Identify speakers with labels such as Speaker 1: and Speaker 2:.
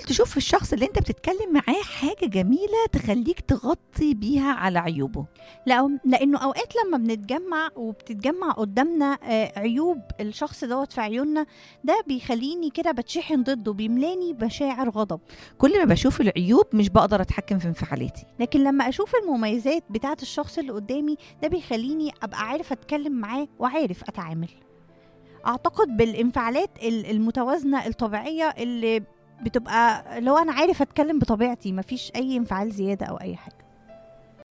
Speaker 1: تشوف في الشخص اللي انت بتتكلم معاه حاجه جميله تخليك تغطي بيها على عيوبه
Speaker 2: لا لانه اوقات لما بنتجمع وبتتجمع قدامنا آه، عيوب الشخص دوت في عيوننا ده بيخليني كده بتشحن ضده بيملاني مشاعر غضب
Speaker 1: كل ما بشوف العيوب مش بقدر اتحكم في انفعالاتي
Speaker 2: لكن لما اشوف المميزات بتاعه الشخص اللي قدامي ده بيخليني ابقى عارف اتكلم معاه وعارف اتعامل اعتقد بالانفعالات ال- المتوازنه الطبيعيه اللي بتبقى لو انا عارف اتكلم بطبيعتي مفيش اي انفعال زياده او اي حاجه